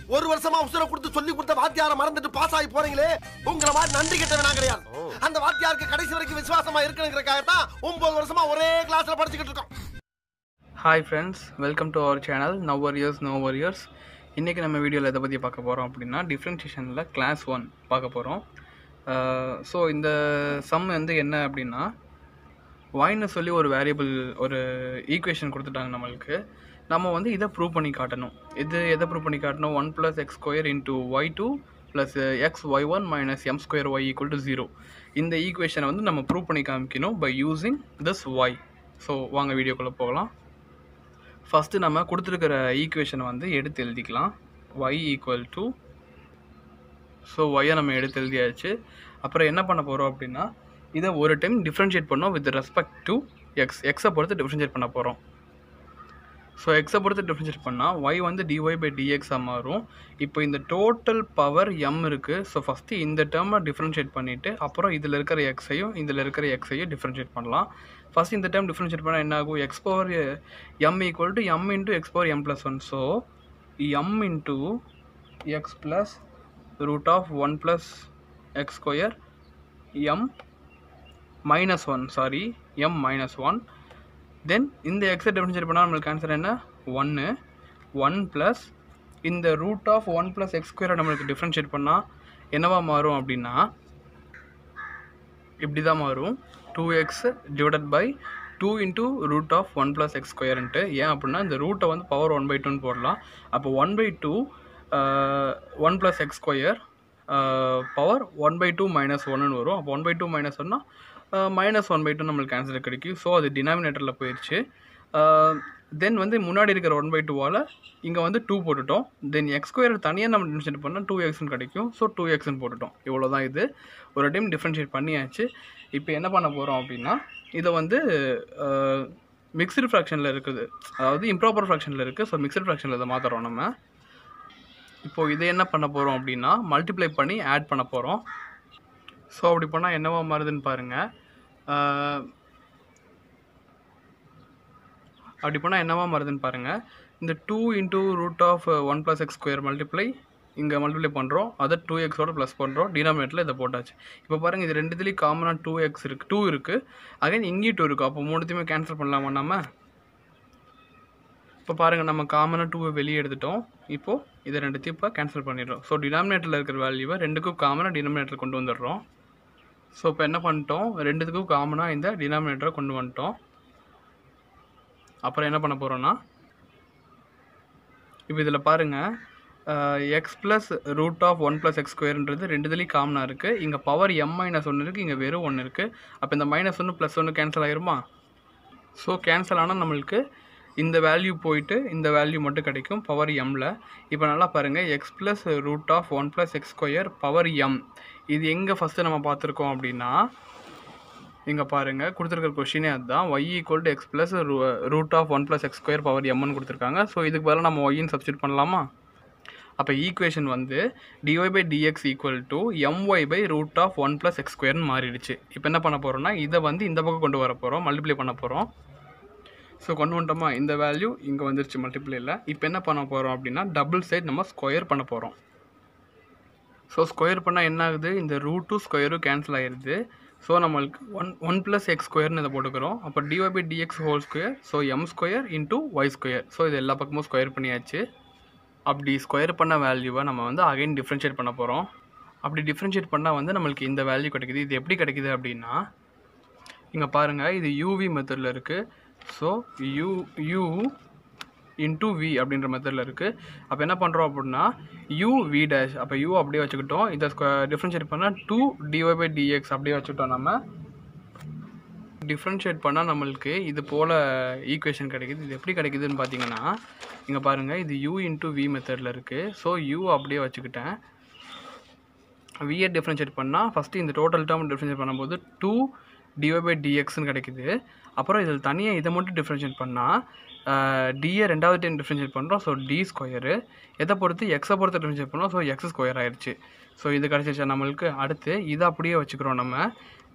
ஒரு வருஷமா உசுர கொடுத்து சொல்லி கொடுத்த வாத்தியார மறந்துட்டு பாஸ் ஆகி போறீங்களே உங்கள மாதிரி நன்றி கெட்டவனா கிடையாது அந்த வாத்தியாருக்கு கடைசி வரைக்கும் விசுவாசமா இருக்கணுங்கிறக்காக தான் ஒன்பது வருஷமா ஒரே கிளாஸ்ல படிச்சுக்கிட்டு இருக்கோம் hi friends welcome to our channel now warriors no warriors இன்றைக்கி நம்ம வீடியோவில் எதை பற்றி பார்க்க போகிறோம் அப்படின்னா டிஃப்ரென்ஷியேஷனில் கிளாஸ் ஒன் பார்க்க போகிறோம் ஸோ இந்த சம் வந்து என்ன அப்படின்னா வாய்னு சொல்லி ஒரு வேரியபிள் ஒரு ஈக்குவேஷன் கொடுத்துட்டாங்க நம்மளுக்கு நம்ம வந்து இதை ப்ரூவ் பண்ணி காட்டணும் இது எதை ப்ரூவ் பண்ணி காட்டணும் one plus x square into y two plus x y one minus m square y equal to zero இந்த ஈக்குவேஷனை வந்து நம்ம ப்ரூவ் பண்ணி காமிக்கணும் by using this y so வாங்க வீடியோக்குள்ளே போகலாம் ஃபஸ்ட்டு நம்ம கொடுத்துருக்கிற ஈக்குவேஷனை வந்து எடுத்து எழுதிக்கலாம் ஒய் ஈக்குவல் டு ஸோ ஒய்யை நம்ம எடுத்து எழுதியாச்சு அப்புறம் என்ன பண்ண போகிறோம் அப்படின்னா இதை ஒரு டைம் டிஃப்ரென்ஷியேட் பண்ணோம் வித் ரெஸ்பெக்ட் டு எக்ஸ் எக்ஸை பொறுத்து டிஃப்ரென்ஷியேட் பண்ண போகிறோம் ஸோ எக்ஸை பொறுத்து டிஃப்ரென்ஷியேட் பண்ணால் ஒய் வந்து டிஒய் பை டிஎக்ஸாக மாறும் இப்போ இந்த டோட்டல் பவர் எம் இருக்குது ஸோ ஃபஸ்ட்டு இந்த டேர்மை டிஃப்ரென்ஷியேட் பண்ணிவிட்டு அப்புறம் இதில் இருக்கிற எக்ஸையும் இதில் இருக்கிற எக்ஸையும் டிஃப்ரென்ஷியேட் பண்ணலாம் ஃபஸ்ட் இந்த டைம் டிஃப்ரென்ஷியேட் பண்ணால் என்ன ஆகும் x power m equal to m into x power m plus one so m into x plus root of one plus x square m minus one sorry m minus one then இந்த எக்ஸை differentiate பண்ணால் நம்மளுக்கு answer என்ன ஒன்று one plus இந்த root of one plus x ஸ்கொயரை நம்மளுக்கு differentiate பண்ணால் என்னவா மாறும் அப்படின்னா இப்படி தான் மாறும் two x divided by two into root of one plus x ஸ்கொயர்ன்ட்டு ஏன் அப்படின்னா இந்த ரூட்டை வந்து பவர் ஒன் பை டூன்னு போடலாம் அப்போ one by two one plus x square power one by two minus ஒன்னு வரும் அப்போ ஒன் பை டூ மைனஸ் ஒன்னா மைனஸ் ஒன் பை டூ நம்மளுக்கு ஆன்சர் கிடைக்கும் ஸோ அது டினாமினேட்டரில் போயிடுச்சு தென் வந்து முன்னாடி இருக்கிற ஒன் பை டூவால் இங்கே வந்து டூ போட்டுட்டோம் தென் எக்ஸ் ஸ்கொயர் தனியாக நம்ம டிஃப்ரென்ஷியேட் பண்ணால் டூ எக்ஸ்னு கிடைக்கும் ஸோ டூ எக்ஸ்னு போட்டுட்டோம் இவ்வளோ தான் இது ஒரு டைம் டிஃப்ரென்ஷியேட் பண்ணியாச்சு இப்போ என்ன பண்ண போகிறோம் அப்படின்னா இதை வந்து மிக்சடு ஃப்ராக்ஷனில் இருக்குது அதாவது இம்ப்ராப்பர் ஃப்ராக்ஷனில் இருக்குது ஸோ மிக்சடு ஃப்ராக்ஷனில் இதை மாற்றுறோம் நம்ம இப்போது இதை என்ன பண்ண போகிறோம் அப்படின்னா மல்டிப்ளை பண்ணி ஆட் பண்ண போகிறோம் ஸோ அப்படி பண்ணால் என்னவா மாறுதுன்னு பாருங்கள் அப்படி பண்ணால் என்னவா மாறுதுன்னு பாருங்கள் இந்த two into root of one plus x square multiply இங்கே மல்டிப்ளை பண்ணுறோம் அதை டூ எக்ஸோட ப்ளஸ் பண்ணுறோம் டினாமினேட்டில் இதை போட்டாச்சு இப்போ பாருங்கள் இது ரெண்டுத்துலேயும் காமனாக டூ எக்ஸ் இருக்குது டூ இருக்குது அகைன் இங்கேயும் டூ இருக்குது அப்போ மூணுத்தையுமே கேன்சல் பண்ணலாமா நம்ம இப்போ பாருங்கள் நம்ம காமனாக டூவை வெளியே எடுத்துட்டோம் இப்போது இதை ரெண்டுத்தையும் இப்போ கேன்சல் பண்ணிடுறோம் ஸோ டினாமினேட்டரில் இருக்கிற வேல்யூவை ரெண்டுக்கும் காமனாக டினாமினேட்டர் கொண்டு வந்துடுறோம் ஸோ இப்போ என்ன பண்ணிட்டோம் ரெண்டுத்துக்கும் காமனாக இந்த டினாமினேட்டரை கொண்டு வந்துட்டோம் அப்புறம் என்ன பண்ண போகிறோன்னா இப்போ இதில் பாருங்கள் x plus root of one plus x ஸ்கொயர்ன்றது ரெண்டுதுலேயும் காமனாக இருக்குது இங்கே பவர் எம் மைனஸ் ஒன்று இருக்குது இங்கே வெறும் ஒன்று இருக்குது அப்போ இந்த மைனஸ் ஒன்று ப்ளஸ் ஒன்று கேன்சல் ஆகிருமா ஸோ கேன்சல் ஆனால் நம்மளுக்கு இந்த வேல்யூ போயிட்டு இந்த வேல்யூ மட்டும் கிடைக்கும் பவர் எம்மில் இப்போ நல்லா பாருங்கள் x plus root of one plus x square power m இது எங்கே ஃபஸ்ட்டு நம்ம பார்த்துருக்கோம் அப்படின்னா இங்கே பாருங்கள் கொடுத்துருக்க கொஷினே அதுதான் y equal to x plus root of one plus x square power எம்னு கொடுத்துருக்காங்க ஸோ இதுக்கு பதிலாக நம்ம ஒய்ன்னு சப்ஸ்டியூட் பண்ணலாமா அப்போ ஈக்குவேஷன் வந்து d y by d x equal to m y by root of one plus x ஸ்கொயர்னு மாறிடுச்சு இப்போ என்ன பண்ண போகிறோம்னா இதை வந்து இந்த பக்கம் கொண்டு வர போகிறோம் மல்டிப்ளை பண்ண போகிறோம் ஸோ கொண்டு வந்துட்டோமா இந்த வேல்யூ இங்கே வந்துருச்சு மல்டிப்ளையில் இப்போ என்ன பண்ண போகிறோம் அப்படின்னா டபுள் சைட் நம்ம ஸ்கொயர் பண்ண போகிறோம் ஸோ ஸ்கொயர் பண்ணால் என்ன ஆகுது இந்த ரூட்டும் ஸ்கொயரும் கேன்சல் ஆகிடுது ஸோ நம்மளுக்கு ஒன் ஒன் ப்ளஸ் எக்ஸ் ஸ்கொயர்னு இதை போட்டுக்கிறோம் அப்போ d y by d x whole square so m square into y square so இது எல்லா பக்கமும் ஸ்கொயர் பண்ணியாச்சு அப்படி ஸ்கொயர் பண்ண வேல்யூவை நம்ம வந்து அகைன் டிஃப்ரென்ஷியேட் பண்ண போகிறோம் அப்படி டிஃப்ரென்ஷியேட் பண்ணால் வந்து நம்மளுக்கு இந்த வேல்யூ கிடைக்குது இது எப்படி கிடைக்குது அப்படின்னா இங்கே பாருங்கள் இது யூவி மெத்தடில் இருக்குது so u u into v அப்படின்ற மெத்தடில் இருக்குது அப்போ என்ன பண்ணுறோம் அப்படின்னா யூ வி டேஷ் அப்போ யூ அப்படியே வச்சுக்கிட்டோம் இதை டிஃப்ரென்ஷியேட் பண்ணால் டூ டிஒய் பை டிஎக்ஸ் அப்படியே வச்சுக்கிட்டோம் நம்ம டிஃப்ரென்ஷியேட் பண்ணால் நம்மளுக்கு இது போல் ஈக்குவேஷன் கிடைக்குது இது எப்படி கிடைக்குதுன்னு பார்த்தீங்கன்னா இங்கே பாருங்கள் இது யூ இன்டூ வி மெத்தடில் இருக்குது ஸோ யூ அப்படியே வச்சுக்கிட்டேன் வியை டிஃப்ரென்ஷியேட் பண்ணால் ஃபஸ்ட்டு இந்த டோட்டல் டேர்ம் டிஃப்ரென்ஷியேட் பண்ணும்போது டூ டிஒய் பை டிஎக்ஸ்னு கிடைக்குது அப்புறம் இதில் தனியாக இதை மட்டும் டிஃப்ரென்ஷியேட் பண்ணால் டிஏ ரெண்டாவது டைம் டிஃப்ரென்ஷியேட் பண்ணுறோம் ஸோ டி ஸ்கொயரு எதை பொறுத்து எக்ஸை பொறுத்து டிஃப்ரென்ஷியேட் பண்ணோம் ஸோ எக்ஸ் ஸ்கொயர் ஆயிடுச்சு ஸோ இது கிடச்சிருச்சா நம்மளுக்கு அடுத்து இதை அப்படியே வச்சுக்கிறோம் நம்ம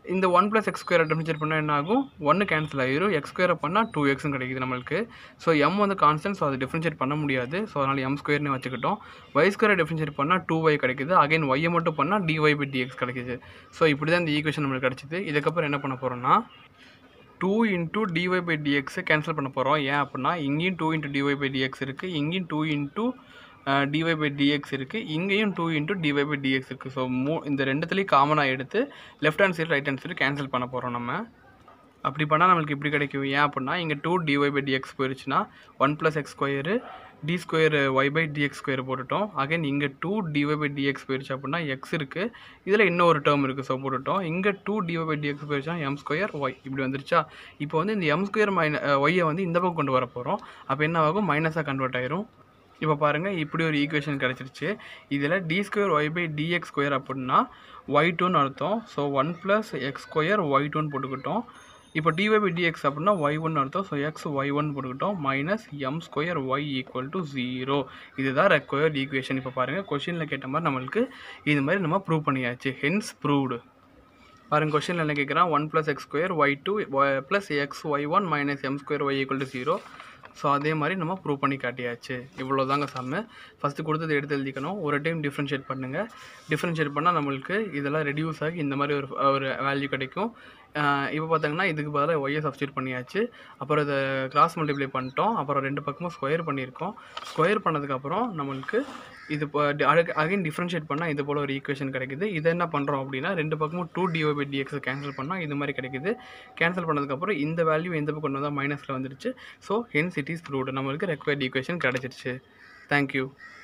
இந்த ஒன் ப்ளஸ் எக்ஸ் ஸ்கொயரை டிஃபரன்ஷியேட் பண்ணால் என்ன ஆகும் ஒன்று கேன்சல் ஆகிரும் எக்ஸ் ஸ்கொயரை பண்ணால் டூ எக்ஸும் கிடைக்குது நம்மளுக்கு ஸோ எம் வந்து கான்ஸ்டன்ட் ஸோ அதை டிஃபரன்ஷியேட் பண்ண முடியாது ஸோ அதனால் எம் ஸ்கொயர்னு வச்சுக்கிட்டோம் ஒய் ஸ்கொயரை டிஃபரன்ஷியேட் பண்ணால் டூ ஒய் கிடைக்குது அகைன் ஒய்யை மட்டும் பண்ணால் டிஒய் பை டிஎக்ஸ் கிடைக்குது ஸோ இப்படி தான் இந்த ஈக்குவேஷன் நம்மளுக்கு கிடச்சிது இதுக்கப்புறம் என்ன பண்ண போகிறோம்னா டூ இன்ட்டு டிஒய் பை டிஎக்ஸை கேன்சல் பண்ண போகிறோம் ஏன் அப்படின்னா இங்கேயும் two into d y by d x இருக்குது இங்கேயும் two into d y by d x இருக்குது இங்கேயும் two into d y by d x இருக்குது ஸோ மூ இந்த ரெண்டுத்துலேயும் காமனாக எடுத்து left hand side right hand side cancel பண்ண போகிறோம் நம்ம அப்படி பண்ணால் நம்மளுக்கு இப்படி கிடைக்கும் ஏன் அப்படின்னா இங்கே டூ டிஒய் பை டிஎக்ஸ் போயிருச்சுன்னா one plus x square d square y by d x square போட்டுட்டோம் அகைன் இங்கே டூ டிஒய் பை டிஎக்ஸ் போயிருச்சு அப்படின்னா எக்ஸ் இருக்குது இதில் இன்னொரு டேர்ம் இருக்குது ஸோ போட்டுட்டோம் இங்கே டூ டிஒய் பை டிஎக்ஸ் போயிருச்சுன்னா எம் ஸ்கொயர் ஒய் இப்படி வந்துருச்சா இப்போ வந்து இந்த எம் ஸ்கொயர் மைன ஒய்யை வந்து இந்த பக்கம் கொண்டு வர போகிறோம் அப்போ என்ன ஆகும் மைனஸாக கன்வெர்ட் ஆயிரும் இப்போ பாருங்கள் இப்படி ஒரு ஈக்குவேஷன் கிடச்சிருச்சு இதில் d square y by d x square அப்படின்னா ஒய் டூன்னு அர்த்தம் so one plus x square y டூன்னு போட்டுக்கிட்டோம் இப்போ டிஒய் பை டிஎக்ஸ் அப்படின்னா ஒய் ஒன் அர்த்தம் ஸோ எக்ஸ் ஒய் ஒன் போட்டுக்கிட்டோம் minus m square y equal to zero இதுதான் ரெக்வயர்ட் ஈக்குவேஷன் இப்போ பாருங்கள் கொஷினில் கேட்ட மாதிரி நம்மளுக்கு இது மாதிரி நம்ம ப்ரூவ் பண்ணியாச்சு ஹென்ஸ் ப்ரூவ்டு பாருங்க கொஷினில் என்ன கேட்குறான் one plus x square y two plus x y one minus m square y equal to zero so அதே மாதிரி நம்ம ப்ரூவ் பண்ணி காட்டியாச்சு இவ்வளோ தாங்க சம்மு ஃபஸ்ட்டு கொடுத்தது எடுத்து எழுதிக்கணும் ஒரு டைம் டிஃப்ரென்ஷியேட் பண்ணுங்கள் டிஃப்ரென்ஷியேட் பண்ணால் நம்மளுக்கு இதெல்லாம் ரெடியூஸ் ஆகி இந்த மாதிரி ஒரு ஒரு வேல்யூ கிடைக்கும் இப்போ பார்த்தீங்கன்னா இதுக்கு பதிலாக ஒய்யை சப்ஸ்டியூட் பண்ணியாச்சு அப்புறம் இதை கிராஸ் மல்டிப்ளை பண்ணிட்டோம் அப்புறம் ரெண்டு பக்கமும் ஸ்கொயர் பண்ணியிருக்கோம் ஸ்கொயர் பண்ணதுக்கப்புறம் நம்மளுக்கு இது அகைன் டிஃப்ரென்ஷியேட் பண்ணால் இது போல் ஒரு ஈக்குவேஷன் கிடைக்குது இதை என்ன பண்ணுறோம் அப்படின்னா ரெண்டு பக்கமும் டூ டிஓ பை டிஎக்ஸ் கேன்சல் பண்ணால் இது மாதிரி கிடைக்குது கேன்சல் பண்ணதுக்கப்புறம் இந்த வேல்யூ எந்த பக்கம் கொண்டு வந்தால் மைனஸில் வந்துருச்சு so hence it is proved நம்மளுக்கு ரெக்வயர்ட் ஈக்குவேஷன் கிடச்சிருச்சு தேங்க்யூ